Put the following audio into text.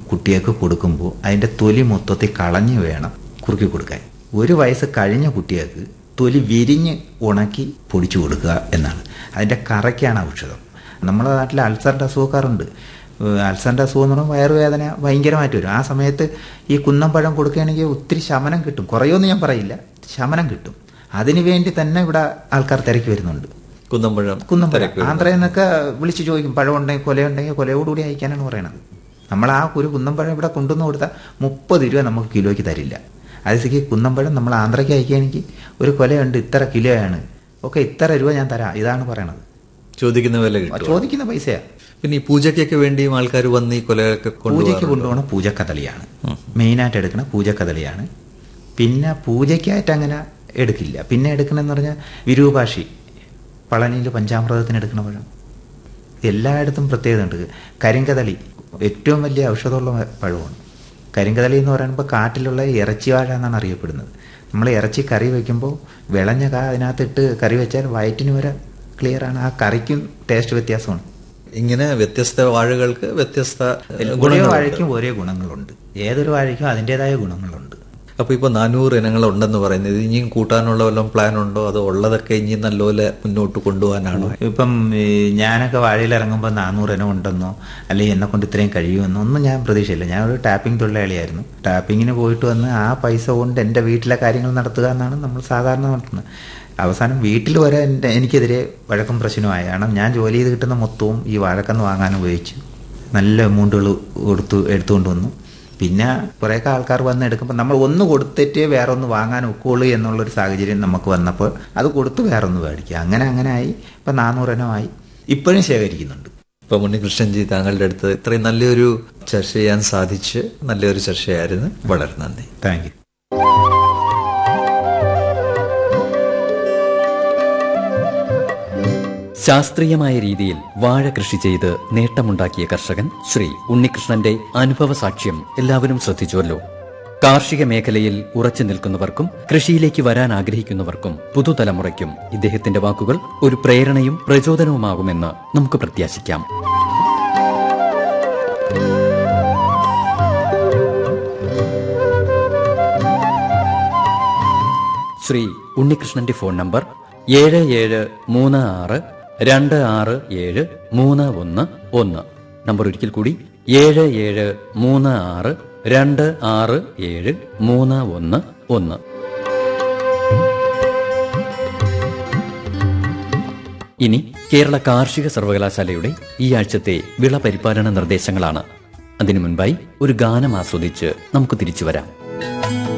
കുട്ടികൾക്ക് കൊടുക്കുമ്പോൾ അതിൻ്റെ തൊലി മൊത്തത്തിൽ കളഞ്ഞു വേണം കുറുക്കി കൊടുക്കാൻ ഒരു വയസ്സ് കഴിഞ്ഞ കുട്ടികൾക്ക് തൊലി വിരിഞ്ഞ് ഉണക്കി പൊടിച്ചു കൊടുക്കുക എന്നാണ് അതിൻ്റെ കറയ്ക്കാണ് ഔഷധം നമ്മുടെ നാട്ടിൽ അൾസറിൻ്റെ അസുഖക്കാരുണ്ട് ഏഹ് അൾസറിൻ്റെ അസുഖം എന്ന് പറയുമ്പോൾ വയറുവേദന ഭയങ്കരമായിട്ട് വരും ആ സമയത്ത് ഈ കുന്നമ്പഴം കൊടുക്കുകയാണെങ്കിൽ ഒത്തിരി ശമനം കിട്ടും കുറയുമെന്ന് ഞാൻ പറയില്ല ശമനം കിട്ടും അതിനു വേണ്ടി തന്നെ ഇവിടെ ആൾക്കാർ തിരക്കി വരുന്നുണ്ട് കുന്നമ്പഴം കുന്നമ്പഴം തിരക്ക് വരുന്നു. ആന്ധ്രയിൽ നിന്നൊക്കെ വിളിച്ച് ചോദിക്കും പഴം ഉണ്ടെങ്കിൽ കൊലയുണ്ടെങ്കിൽ കൊലയോടുകൂടി അയക്കാനാണ് പറയണത് നമ്മൾ ആ ഒരു കുന്നമ്പഴം ഇവിടെ കൊണ്ടുവന്ന് കൊടുത്താൽ മുപ്പത് രൂപ നമുക്ക് കിലോയ്ക്ക് തരില്ല അതേക്ക് കുന്നമ്പഴം നമ്മൾ ആന്ധ്രയ്ക്ക് അയക്കുകയാണെങ്കിൽ ഒരു കൊലയുണ്ട് ഇത്ര കിലോയാണ് ഓക്കെ ഇത്ര രൂപ ഞാൻ തരാം ഇതാണ് പറയണത് ചോദിക്കുന്ന വില കിട്ടും ചോദിക്കുന്ന പൈസയാ പിന്നെ ഈ പൂജയ്ക്കൊക്കെ വേണ്ടിയും ആൾക്കാർ വന്ന് ഈ കൊലയൊക്കെ പൂജയ്ക്ക് കൊണ്ടുപോകാറുണ്ട് കൊണ്ടുപോകണ പൂജക്കദളിയാണ് മെയിനായിട്ട് എടുക്കണ പൂജക്കദളിയാണ് പിന്നെ പൂജയ്ക്കായിട്ട് അങ്ങനെ എടുക്കില്ല പിന്നെ എടുക്കണമെന്ന് പറഞ്ഞാൽ വിരൂപാക്ഷി പളനിയിൽ പഞ്ചാമൃതത്തിന് എടുക്കണ പഴം എല്ലായിടത്തും പ്രത്യേകത ഉണ്ട് കരിങ്കദളി ഏറ്റവും വലിയ ഔഷധമുള്ള പഴമാണ് കരിങ്കദളി എന്ന് പറയുമ്പോൾ കാട്ടിലുള്ള ഇറച്ചി വാഴ എന്നാണ് അറിയപ്പെടുന്നത് നമ്മൾ ഇറച്ചി കറി വയ്ക്കുമ്പോൾ വിളഞ്ഞ കാ അതിനകത്തിട്ട് കറി വെച്ചാൽ വയറ്റിന് വരെ ക്ലിയറാണ് ആ കറിക്കും ടേസ്റ്റ് വ്യത്യാസമാണ് ഇങ്ങനെ വ്യത്യസ്ത വാഴകൾക്ക് വ്യത്യസ്ത ഓരോ ഗുണങ്ങളുണ്ട് വാഴയ്ക്കും ഓരോ ഗുണങ്ങളുണ്ട് ഏതൊരു വാഴയ്ക്കും അതിൻ്റെതായ ഗുണങ്ങളുണ്ട് അപ്പൊ ഇപ്പൊ നാനൂറ് ഇനങ്ങൾ ഉണ്ടെന്ന് പറയുന്നത് ഇനിയും കൂട്ടാനുള്ള വല്ലതും പ്ലാൻ ഉണ്ടോ അതോ ഉള്ളതൊക്കെ ഇനി നല്ലപോലെ മുന്നോട്ട് കൊണ്ടുപോകാനാണോ ഇപ്പം ഈ ഞാനൊക്കെ വാഴയിൽ ഇറങ്ങുമ്പോൾ നാനൂറ് ഇനം ഉണ്ടെന്നോ അല്ലെങ്കിൽ എന്നെ കൊണ്ട് ഇത്രയും കഴിയുമെന്നോ ഒന്നും ഞാൻ പ്രതീക്ഷയില്ല ഞാൻ ഒരു ടാപ്പിംഗ് തൊഴിലാളിയായിരുന്നു ടാപ്പിങ്ങിന് പോയിട്ട് വന്ന് ആ പൈസ കൊണ്ട് എൻ്റെ വീട്ടിലെ കാര്യങ്ങൾ നടത്തുക എന്നാണ് നമ്മൾ സാധാരണ നടത്തുന്നത് അവസാനം വീട്ടിൽ വരെ എൻ്റെ എനിക്കെതിരെ വഴക്കം പ്രശ്നമായി കാരണം ഞാൻ ജോലി ചെയ്ത് കിട്ടുന്ന മൊത്തവും ഈ വാഴക്കന്ന് വാങ്ങാൻ ഉപയോഗിച്ചു നല്ല എമൗണ്ടുകൾ കൊടുത്തു എടുത്തുകൊണ്ട് വന്നു പിന്നെ കുറേയൊക്കെ ആൾക്കാർ വന്ന് എടുക്കുമ്പോൾ നമ്മൾ ഒന്ന് കൊടുത്തിട്ട് വേറെ ഒന്ന് വാങ്ങാൻ ഒക്കുള്ളൂ എന്നുള്ളൊരു സാഹചര്യം നമുക്ക് വന്നപ്പോൾ അത് കൊടുത്ത് വേറെ ഒന്ന് മേടിക്കുക അങ്ങനെ അങ്ങനെ ആയി ഇപ്പം നാനൂറെണ്ണമായി ഇപ്പോഴും ശേഖരിക്കുന്നുണ്ട് ഇപ്പൊ ഉണ്ണികൃഷ്ണൻജി താങ്കളുടെ അടുത്ത് ഇത്രയും നല്ലൊരു ചർച്ച ചെയ്യാൻ സാധിച്ച് നല്ലൊരു ചർച്ചയായിരുന്നു വളരെ നന്ദി താങ്ക് യു ശാസ്ത്രീയമായ രീതിയിൽ വാഴ കൃഷി ചെയ്ത് നേട്ടമുണ്ടാക്കിയ കർഷകൻ ശ്രീ ഉണ്ണികൃഷ്ണന്റെ അനുഭവ സാക്ഷ്യം എല്ലാവരും ശ്രദ്ധിച്ചുവല്ലോ കാർഷിക മേഖലയിൽ ഉറച്ചു നിൽക്കുന്നവർക്കും കൃഷിയിലേക്ക് വരാൻ ആഗ്രഹിക്കുന്നവർക്കും പുതുതലമുറയ്ക്കും ഇദ്ദേഹത്തിന്റെ വാക്കുകൾ ഒരു പ്രേരണയും പ്രചോദനവുമാകുമെന്ന് നമുക്ക് പ്രത്യാശിക്കാം ശ്രീ ഉണ്ണികൃഷ്ണന്റെ ഫോൺ നമ്പർ ഏഴ് ഏഴ് മൂന്ന് ആറ് രണ്ട് ആറ് ഏഴ് മൂന്ന് ഒന്ന് ഒന്ന് നമ്പർ ഒരിക്കൽ കൂടി ഏഴ് ഏഴ് മൂന്ന് ആറ് രണ്ട് ആറ് ഏഴ് മൂന്ന് ഒന്ന് ഒന്ന് ഇനി കേരള കാർഷിക സർവകലാശാലയുടെ ഈ ആഴ്ചത്തെ വിള പരിപാലന നിർദ്ദേശങ്ങളാണ് അതിനു മുൻപായി ഒരു ഗാനം ആസ്വദിച്ച് നമുക്ക് തിരിച്ചു വരാം